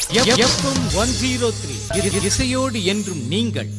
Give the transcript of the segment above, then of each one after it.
FM one zero three இசையோடு என்றும் நீங்கள்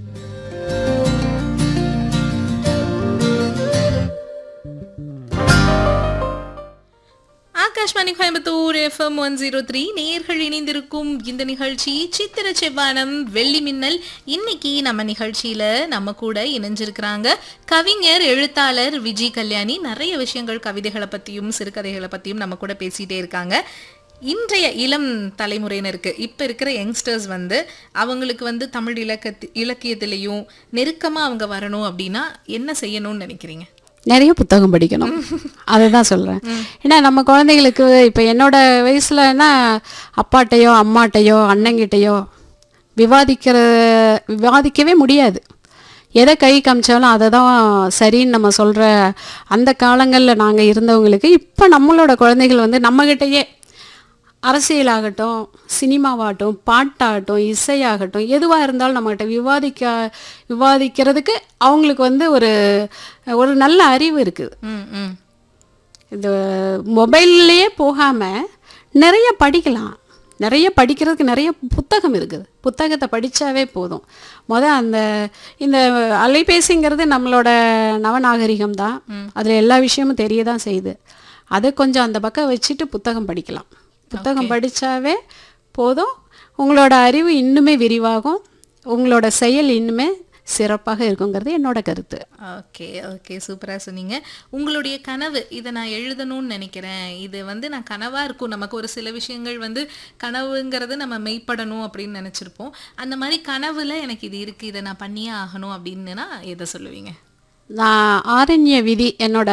Akashvani Coimbatore FM one zero three நேர்கள் இணைந்திருக்கும் இந்த நிகழ்ச்சி சித்திர செவ்வானம் வெள்ளி மின்னல் இன்னைக்கு நம்ம நிகழ்ச்சியில நம்ம கூட இணைஞ்சிருக்கிறாங்க கவிஞர் எழுத்தாளர் விஜய் கல்யாணி நிறைய விஷயங்கள் கவிதைகளை பத்தியும் சிறுகதைகளை பத்தியும் நம்ம கூட பேசிட்டே இருக்காங்க இன்றைய இளம் தலைமுறையினருக்கு இப்போ இருக்கிற யங்ஸ்டர்ஸ் வந்து அவங்களுக்கு வந்து தமிழ் இலக்கத்தி இலக்கியத்திலையும் நெருக்கமாக அவங்க வரணும் அப்படின்னா என்ன செய்யணும்னு நினைக்கிறீங்க நிறைய புத்தகம் படிக்கணும் அதை தான் சொல்கிறேன் ஏன்னா நம்ம குழந்தைகளுக்கு இப்போ என்னோட வயசுலன்னா அப்பாட்டையோ அம்மாட்டையோ அண்ணங்கிட்டையோ விவாதிக்கிற விவாதிக்கவே முடியாது எதை கை காமிச்சாலும் அதை தான் சரின்னு நம்ம சொல்கிற அந்த காலங்களில் நாங்கள் இருந்தவங்களுக்கு இப்போ நம்மளோட குழந்தைகள் வந்து நம்மக்கிட்டேயே அரசியலாகட்டும் சினிமாவாகட்டும் பாட்டாகட்டும் இசையாகட்டும் எதுவாக இருந்தாலும் நம்மகிட்ட விவாதிக்க விவாதிக்கிறதுக்கு அவங்களுக்கு வந்து ஒரு ஒரு நல்ல அறிவு இருக்குது ம் ம் இந்த மொபைல்லையே போகாமல் நிறைய படிக்கலாம் நிறைய படிக்கிறதுக்கு நிறைய புத்தகம் இருக்குது புத்தகத்தை படித்தாவே போதும் முத அந்த இந்த அலைபேசிங்கிறது நம்மளோட நவநாகரிகம் தான் அதில் எல்லா விஷயமும் தெரிய தான் செய்யுது அதை கொஞ்சம் அந்த பக்கம் வச்சுட்டு புத்தகம் படிக்கலாம் புத்தகம் படித்தாவே போதும் உங்களோட அறிவு இன்னுமே விரிவாகும் உங்களோட செயல் இன்னுமே சிறப்பாக இருக்குங்கிறது என்னோட கருத்து ஓகே ஓகே சூப்பராக சொன்னீங்க உங்களுடைய கனவு இதை நான் எழுதணும்னு நினைக்கிறேன் இது வந்து நான் கனவாக இருக்கும் நமக்கு ஒரு சில விஷயங்கள் வந்து கனவுங்கிறது நம்ம மெய்ப்படணும் அப்படின்னு நினச்சிருப்போம் அந்த மாதிரி கனவுல எனக்கு இது இருக்குது இதை நான் பண்ணியே ஆகணும் அப்படின்னுனா எதை சொல்லுவீங்க நான் ஆரண்ய விதி என்னோட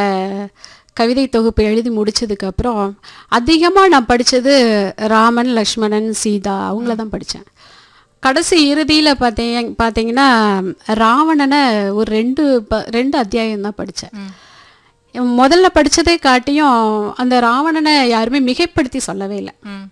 கவிதை தொகுப்பு எழுதி முடிச்சதுக்கப்புறம் அதிகமாக நான் படித்தது ராமன் லக்ஷ்மணன் சீதா அவங்கள தான் படித்தேன் கடைசி இறுதியில் பார்த்தீங்க பார்த்தீங்கன்னா ராவணனை ஒரு ரெண்டு ப ரெண்டு அத்தியாயம் தான் படித்தேன் முதல்ல படித்ததே காட்டியும் அந்த ராவணனை யாருமே மிகைப்படுத்தி சொல்லவே இல்லை ம்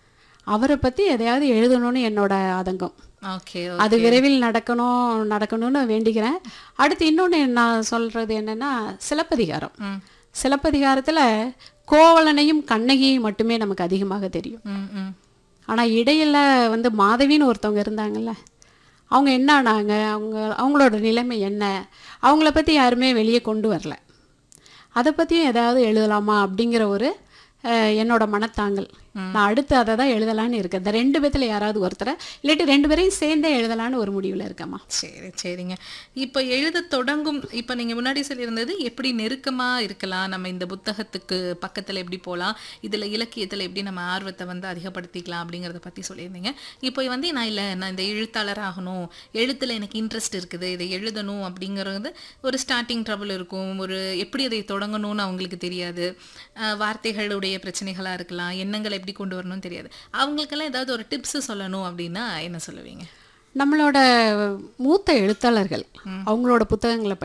அவரை பற்றி எதையாவது எழுதணும்னு என்னோட ஆதங்கம் ஓகே அது விரைவில் நடக்கணும் நடக்கணும்னு வேண்டிக்கிறேன் அடுத்து இன்னொன்று நான் சொல்கிறது என்னென்னா சிலப்பதிகாரம் ம் சிலப்பதிகாரத்தில் கோவலனையும் கண்ணகியையும் மட்டுமே நமக்கு அதிகமாக தெரியும் ம் ம் ஆனால் இடையில வந்து மாதவின்னு ஒருத்தவங்க இருந்தாங்கல்ல அவங்க என்ன ஆனாங்க அவங்க அவங்களோட நிலைமை என்ன அவங்கள பற்றி யாருமே வெளியே கொண்டு வரல அதை பற்றியும் ஏதாவது எழுதலாமா அப்படிங்கிற ஒரு அஹ், என்னோட மனத்தாங்கல் நான் அடுத்து அதை தான் எழுதலான்னு இருக்கேன் இந்த ரெண்டு பேத்துல யாராவது ஒருத்தரை இல்லாட்டி ரெண்டு பேரையும் சேர்ந்தே எழுதலான்னு ஒரு முடிவில் இருக்கேம்மா சரி சரிங்க இப்போ எழுத தொடங்கும் இப்போ நீங்கள் முன்னாடி சொல்லியிருந்தது எப்படி நெருக்கமாக இருக்கலாம் நம்ம இந்த புத்தகத்துக்கு பக்கத்தில் எப்படி போகலாம் இதில் இலக்கியத்தில் எப்படி நம்ம ஆர்வத்தை வந்து அதிகப்படுத்திக்கலாம் அப்படிங்கிறத பற்றி சொல்லியிருந்தீங்க இப்போ வந்து நான் இல்லை நான் இந்த எழுத்தாளர் ஆகணும் எழுத்தில் எனக்கு இன்ட்ரெஸ்ட் இருக்குது இதை எழுதணும் அப்படிங்கிறது ஒரு ஸ்டார்டிங் ட்ரபிள் இருக்கும் ஒரு எப்படி அதை தொடங்கணும்னு அவங்களுக்கு தெரியாது அஹ் வார்த்தைகளுடைய பிரச்சனைகளாக இருக்கலாம் எண்ணங்களை எப்படி கொண்டு வரணும்னு தெரியாது அவங்களுக்கெல்லாம் ஏதாவது ஒரு டிப்ஸ் சொல்லணும் அப்படின்னா என்ன சொல்லுவீங்க நம்மளோட மூத்த எழுத்தாளர்கள் அவங்களோட புத்தகங்களை